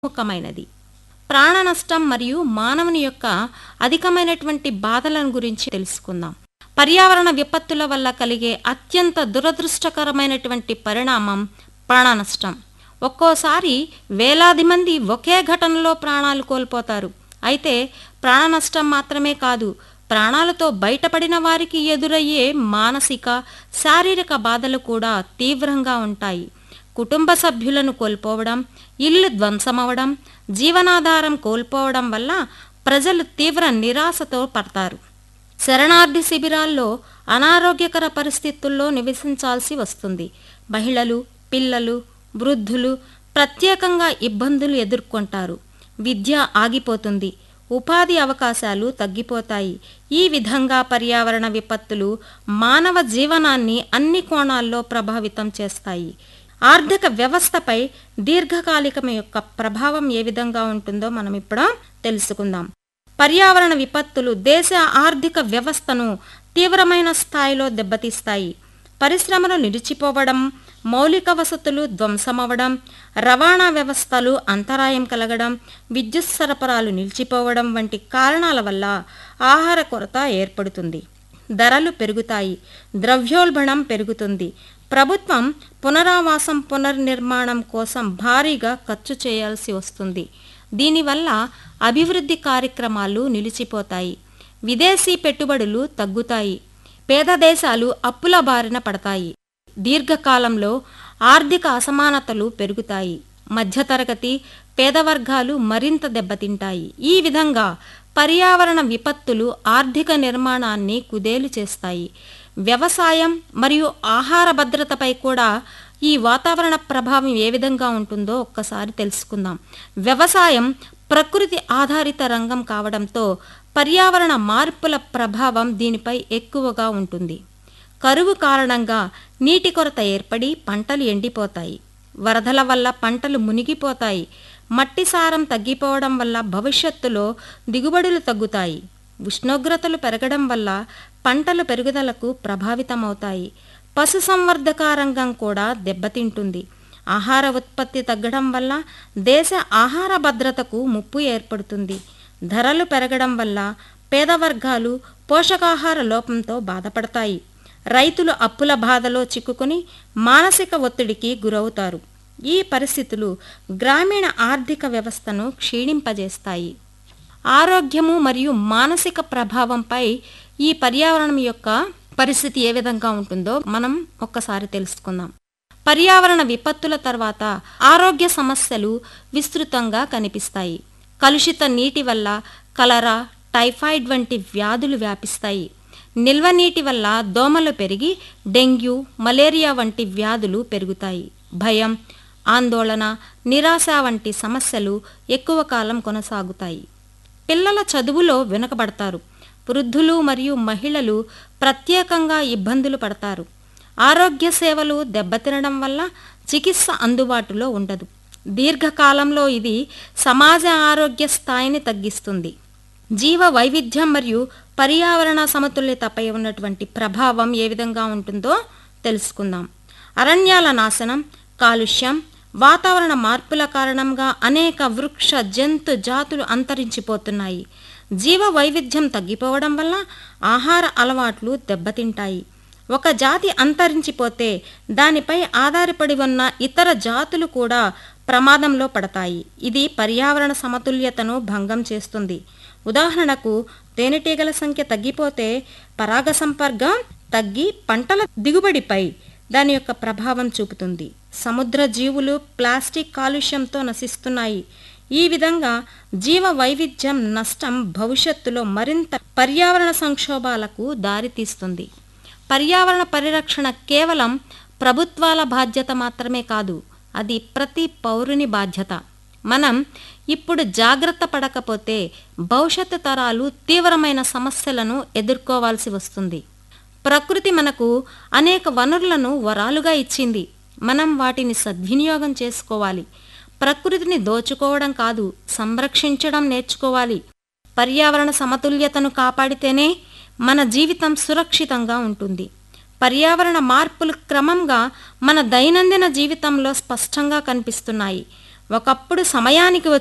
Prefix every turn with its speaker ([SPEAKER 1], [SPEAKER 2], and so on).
[SPEAKER 1] ముఖమైనది ప్రాణ నష్టం మరియు మానవుని యొక్క అధికమైనటువంటి బాధలను గురించి తెలుసుకుందాం పర్యావరణ విపత్తుల వల్ల కలిగే అత్యంత దురదృష్టకరమైనటువంటి పరిణామం ప్రాణ నష్టం ఒక్కోసారి వేలాది మంది ఒకే ఘటనలో ప్రాణాలు కోల్పోతారు అయితే ప్రాణ నష్టం మాత్రమే కాదు ప్రాణాలతో బయటపడిన వారికి ఎదురయ్యే మానసిక శారీరక బాధలు కూడా తీవ్రంగా ఉంటాయి కుటుంబ సభ్యులను కోల్పోవడం ఇల్లు ధ్వంసమవడం జీవనాధారం కోల్పోవడం వల్ల ప్రజలు తీవ్ర నిరాశతో పడతారు శరణార్థి శిబిరాల్లో అనారోగ్యకర పరిస్థితుల్లో నివసించాల్సి వస్తుంది మహిళలు పిల్లలు వృద్ధులు ప్రత్యేకంగా ఇబ్బందులు ఎదుర్కొంటారు విద్య ఆగిపోతుంది ఉపాధి అవకాశాలు తగ్గిపోతాయి ఈ విధంగా పర్యావరణ విపత్తులు మానవ జీవనాన్ని అన్ని కోణాల్లో ప్రభావితం చేస్తాయి ఆర్థిక వ్యవస్థపై దీర్ఘకాలికం యొక్క ప్రభావం ఏ విధంగా ఉంటుందో మనం ఇప్పుడు తెలుసుకుందాం పర్యావరణ విపత్తులు దేశ ఆర్థిక వ్యవస్థను తీవ్రమైన స్థాయిలో దెబ్బతీస్తాయి పరిశ్రమలు నిలిచిపోవడం మౌలిక వసతులు ధ్వంసమవడం రవాణా వ్యవస్థలు అంతరాయం కలగడం విద్యుత్ సరఫరాలు నిలిచిపోవడం వంటి కారణాల వల్ల ఆహార కొరత ఏర్పడుతుంది ధరలు పెరుగుతాయి ద్రవ్యోల్బణం పెరుగుతుంది ప్రభుత్వం పునరావాసం పునర్నిర్మాణం కోసం భారీగా ఖర్చు చేయాల్సి వస్తుంది దీనివల్ల అభివృద్ధి కార్యక్రమాలు నిలిచిపోతాయి విదేశీ పెట్టుబడులు తగ్గుతాయి పేద దేశాలు అప్పుల బారిన పడతాయి దీర్ఘకాలంలో ఆర్థిక అసమానతలు పెరుగుతాయి మధ్యతరగతి పేద వర్గాలు మరింత దెబ్బతింటాయి ఈ విధంగా పర్యావరణ విపత్తులు ఆర్థిక నిర్మాణాన్ని కుదేలు చేస్తాయి వ్యవసాయం మరియు ఆహార భద్రతపై కూడా ఈ వాతావరణ ప్రభావం ఏ విధంగా ఉంటుందో ఒక్కసారి తెలుసుకుందాం వ్యవసాయం ప్రకృతి ఆధారిత రంగం కావడంతో పర్యావరణ మార్పుల ప్రభావం దీనిపై ఎక్కువగా ఉంటుంది కరువు కారణంగా నీటి కొరత ఏర్పడి పంటలు ఎండిపోతాయి వరదల వల్ల పంటలు మునిగిపోతాయి మట్టి సారం తగ్గిపోవడం వల్ల భవిష్యత్తులో దిగుబడులు తగ్గుతాయి ఉష్ణోగ్రతలు పెరగడం వల్ల పంటల పెరుగుదలకు ప్రభావితమవుతాయి పశుసంవర్ధక రంగం కూడా దెబ్బతింటుంది ఆహార ఉత్పత్తి తగ్గడం వల్ల దేశ ఆహార భద్రతకు ముప్పు ఏర్పడుతుంది ధరలు పెరగడం వల్ల పేద వర్గాలు పోషకాహార లోపంతో బాధపడతాయి రైతులు అప్పుల బాధలో చిక్కుకుని మానసిక ఒత్తిడికి గురవుతారు ఈ పరిస్థితులు గ్రామీణ ఆర్థిక వ్యవస్థను క్షీణింపజేస్తాయి ఆరోగ్యము మరియు మానసిక ప్రభావంపై ఈ పర్యావరణం యొక్క పరిస్థితి ఏ విధంగా ఉంటుందో మనం ఒక్కసారి తెలుసుకుందాం పర్యావరణ విపత్తుల తర్వాత ఆరోగ్య సమస్యలు విస్తృతంగా కనిపిస్తాయి కలుషిత నీటి వల్ల కలరా టైఫాయిడ్ వంటి వ్యాధులు వ్యాపిస్తాయి నిల్వ నీటి వల్ల దోమలు పెరిగి డెంగ్యూ మలేరియా వంటి వ్యాధులు పెరుగుతాయి భయం ఆందోళన నిరాశ వంటి సమస్యలు ఎక్కువ కాలం కొనసాగుతాయి పిల్లల చదువులో వెనుకబడతారు వృద్ధులు మరియు మహిళలు ప్రత్యేకంగా ఇబ్బందులు పడతారు ఆరోగ్య సేవలు దెబ్బతినడం వల్ల చికిత్స అందుబాటులో ఉండదు దీర్ఘకాలంలో ఇది సమాజ ఆరోగ్య స్థాయిని తగ్గిస్తుంది జీవ వైవిధ్యం మరియు పర్యావరణ సమతుల్యతపై ఉన్నటువంటి ప్రభావం ఏ విధంగా ఉంటుందో తెలుసుకుందాం అరణ్యాల నాశనం కాలుష్యం వాతావరణ మార్పుల కారణంగా అనేక వృక్ష జంతు జాతులు అంతరించిపోతున్నాయి జీవ వైవిధ్యం తగ్గిపోవడం వల్ల ఆహార అలవాట్లు దెబ్బతింటాయి ఒక జాతి అంతరించిపోతే దానిపై ఆధారపడి ఉన్న ఇతర జాతులు కూడా ప్రమాదంలో పడతాయి ఇది పర్యావరణ సమతుల్యతను భంగం చేస్తుంది ఉదాహరణకు తేనెటీగల సంఖ్య తగ్గిపోతే పరాగ సంపర్కం తగ్గి పంటల దిగుబడిపై దాని యొక్క ప్రభావం చూపుతుంది సముద్ర జీవులు ప్లాస్టిక్ కాలుష్యంతో నశిస్తున్నాయి ఈ విధంగా జీవ వైవిధ్యం నష్టం భవిష్యత్తులో మరింత పర్యావరణ సంక్షోభాలకు దారితీస్తుంది పర్యావరణ పరిరక్షణ కేవలం ప్రభుత్వాల బాధ్యత మాత్రమే కాదు అది ప్రతి పౌరుని బాధ్యత మనం ఇప్పుడు జాగ్రత్త పడకపోతే భవిష్యత్తు తరాలు తీవ్రమైన సమస్యలను ఎదుర్కోవాల్సి వస్తుంది ప్రకృతి మనకు అనేక వనరులను వరాలుగా ఇచ్చింది మనం వాటిని సద్వినియోగం చేసుకోవాలి ప్రకృతిని దోచుకోవడం కాదు సంరక్షించడం నేర్చుకోవాలి పర్యావరణ సమతుల్యతను కాపాడితేనే మన జీవితం సురక్షితంగా ఉంటుంది పర్యావరణ మార్పులు క్రమంగా మన దైనందిన జీవితంలో స్పష్టంగా కనిపిస్తున్నాయి ఒకప్పుడు సమయానికి